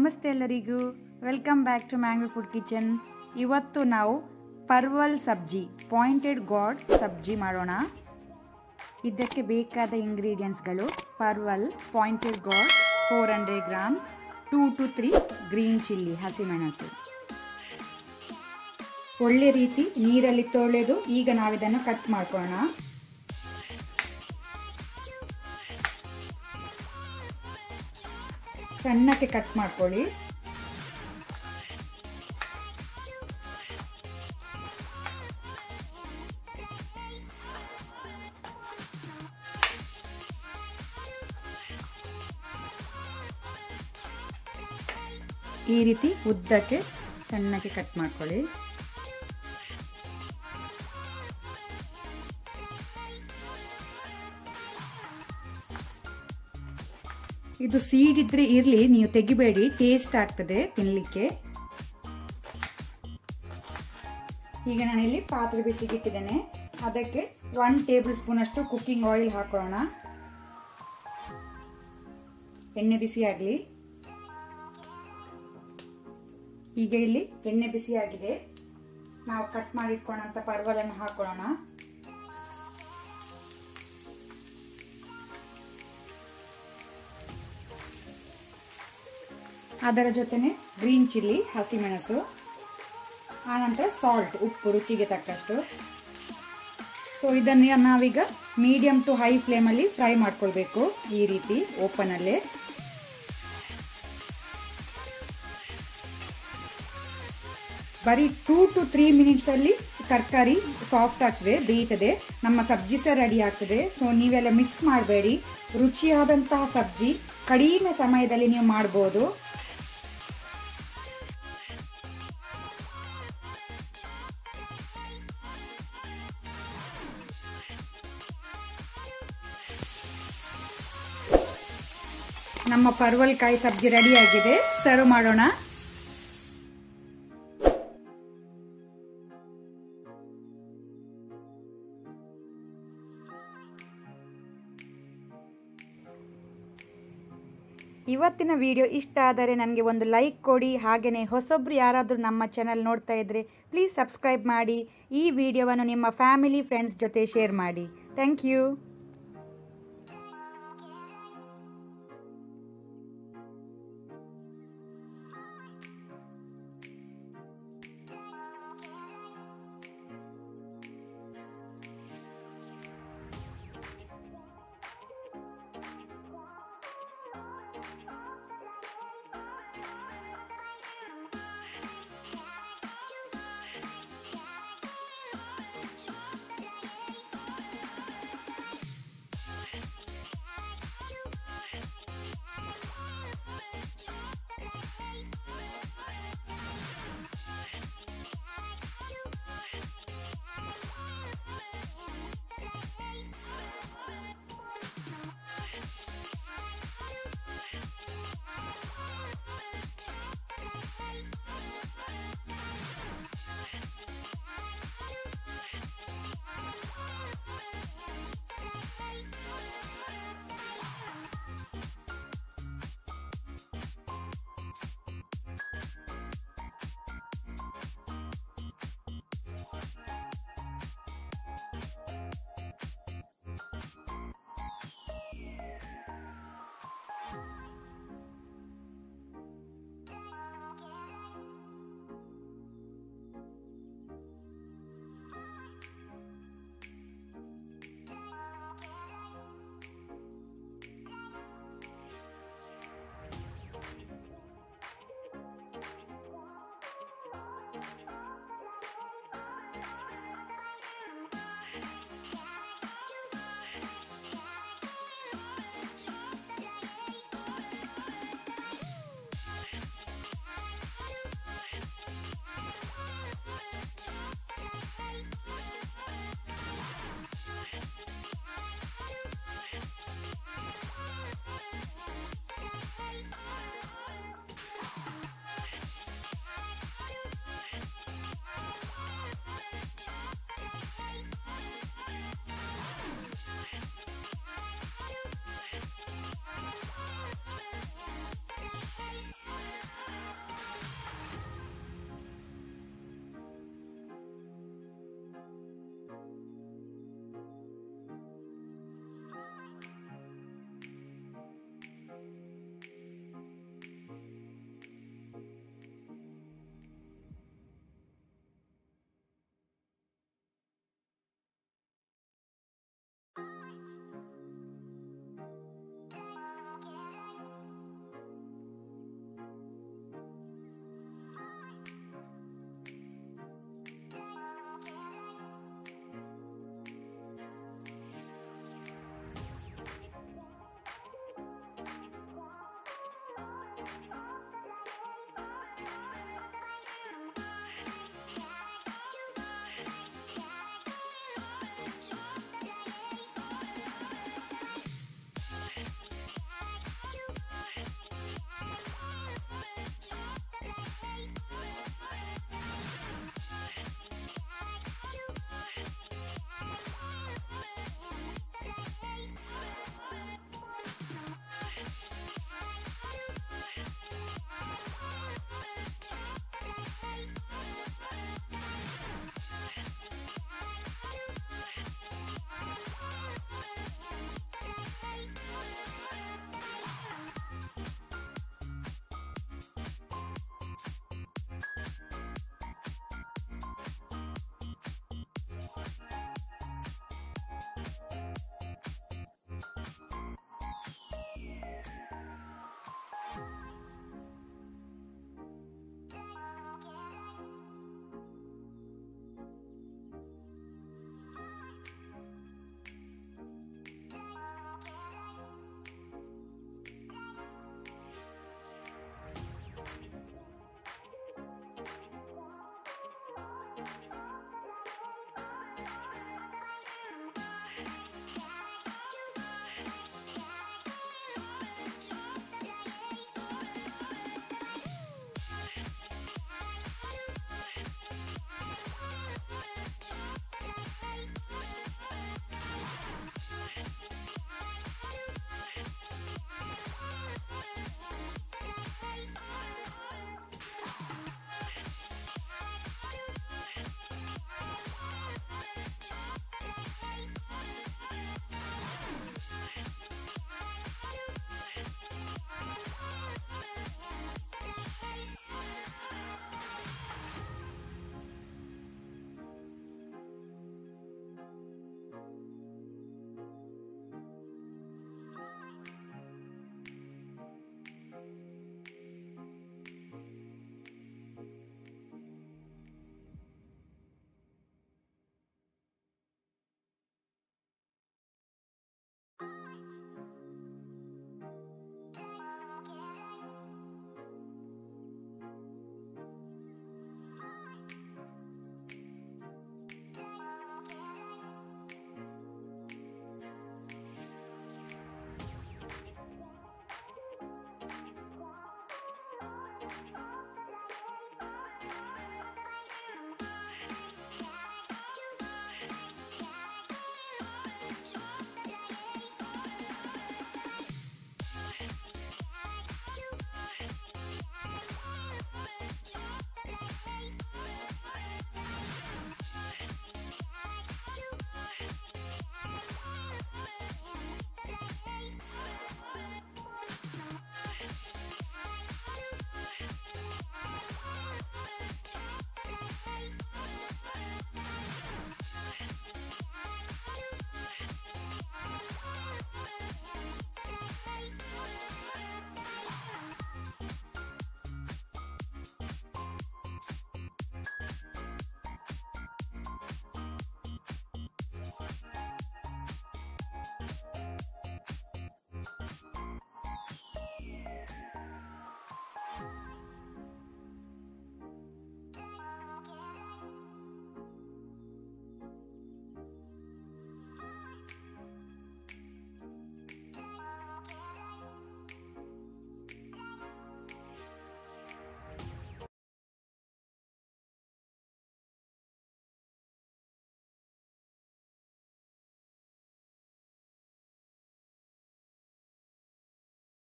ನಮಸ್ತೆ ಎಲ್ಲರಿಗೂ welcome back to mango food kitchen ಇವತ್ತು ನಾವು ಪರ್ವಲ್ ಸಬ್ಜಿ ಪಾಯಿಂಟೆಡ್ ಗಾಡ್ ಸಬ್ಜಿ ಮಾಡೋಣ ಇದಕ್ಕೆ ಬೇಕಾದ ಇಂಗ್ರೀಡಿಯೆಂಟ್ಸ್ಗಳು parwal pointed gourd four hundred grams two to three green chilli ಹಸಿಮೆಣಸು ಒಳ್ಳೆ ರೀತಿ ನೀರಲ್ಲಿ ತೊಳೆದು ಈಗ ನಾವಿದನ್ನು ಕಟ್ ಮಾಡ್ಕೊಳ್ಳೋಣ ಸಣ್ಣಕ್ಕೆ ಕಟ್ ಮಾಡ್ಕೊಳ್ಳಿ ಈ ರೀತಿ ಉದ್ದಕ್ಕೆ ಸಣ್ಣಕ್ಕೆ ಕಟ್ ಮಾಡ್ಕೊಳ್ಳಿ ಇದು ಸೀಡ್ ಇದ್ರೆ ಇರ್ಲಿ ನೀವು ತೆಗಿಬೇಡಿ ಟೇಸ್ಟ್ ಆಗ್ತದೆ ತಿನ್ಲಿಕ್ಕೆ ಈಗ ನಾನಿಲ್ಲಿ ಪಾತ್ರೆ ಬಿಸಿಗಿಟ್ಟಿದ್ದೇನೆ ಅದಕ್ಕೆ ಒನ್ ಟೇಬಲ್ ಸ್ಪೂನ್ ಅಷ್ಟು ಕುಕ್ಕಿಂಗ್ ಆಯಿಲ್ ಹಾಕೊಳ್ಳೋಣ ಎಣ್ಣೆ ಬಿಸಿ ಆಗಲಿ ಈಗ ಇಲ್ಲಿ ಎಣ್ಣೆ ಬಿಸಿ ಆಗಿದೆ ನಾವು ಕಟ್ ಮಾಡಿಟ್ಕೊಳ್ಳೋಂಥ ಪರ್ವಲನ್ನು ಹಾಕೊಳ್ಳೋಣ ಅದರ ಜೊತೆನೆ ಗ್ರೀನ್ ಚಿಲ್ಲಿ ಹಸಿಮೆಣಸು ಆನಂತರ ಸಾಲ್ಟ್ ಉಪ್ಪು ರುಚಿಗೆ ತಕ್ಕಷ್ಟು ಸೊ ಇದನ್ನ ನಾವೀಗ ಮೀಡಿಯಂ ಟು ಹೈ ಫ್ಲೇಮಲ್ಲಿ ಫ್ರೈ ಮಾಡ್ಕೊಳ್ಬೇಕು ಈ ರೀತಿ ಓಪನಲ್ಲೇ ಬರೀ ಟೂ ಟು ತ್ರೀ ಮಿನಿಟ್ಸ್ ಅಲ್ಲಿ ತರಕಾರಿ ಸಾಫ್ಟ್ ಆಗ್ತದೆ ಬೇಯ್ತದೆ ನಮ್ಮ ಸಬ್ಜಿ ಸಹ ರೆಡಿ ಆಗ್ತದೆ ಸೊ ನೀವೆಲ್ಲ ಮಿಕ್ಸ್ ಮಾಡಬೇಡಿ ರುಚಿಯಾದಂತಹ ಸಬ್ಜಿ ಕಡಿಮೆ ಸಮಯದಲ್ಲಿ ನೀವು ಮಾಡಬಹುದು ನಮ್ಮ ಪರ್ವಲ್ಕಾಯಿ ಸಬ್ಜಿ ರೆಡಿ ಆಗಿದೆ ಸರ್ವ್ ಮಾಡೋಣ ಇವತ್ತಿನ ವಿಡಿಯೋ ಇಷ್ಟ ಆದರೆ ನನಗೆ ಒಂದು ಲೈಕ್ ಕೊಡಿ ಹಾಗೆಯೇ ಹೊಸೊಬ್ರು ಯಾರಾದರೂ ನಮ್ಮ ಚಾನಲ್ ನೋಡ್ತಾ ಇದ್ದರೆ ಪ್ಲೀಸ್ ಸಬ್ಸ್ಕ್ರೈಬ್ ಮಾಡಿ ಈ ವಿಡಿಯೋವನ್ನು ನಿಮ್ಮ ಫ್ಯಾಮಿಲಿ ಫ್ರೆಂಡ್ಸ್ ಜೊತೆ ಶೇರ್ ಮಾಡಿ ಥ್ಯಾಂಕ್ ಯು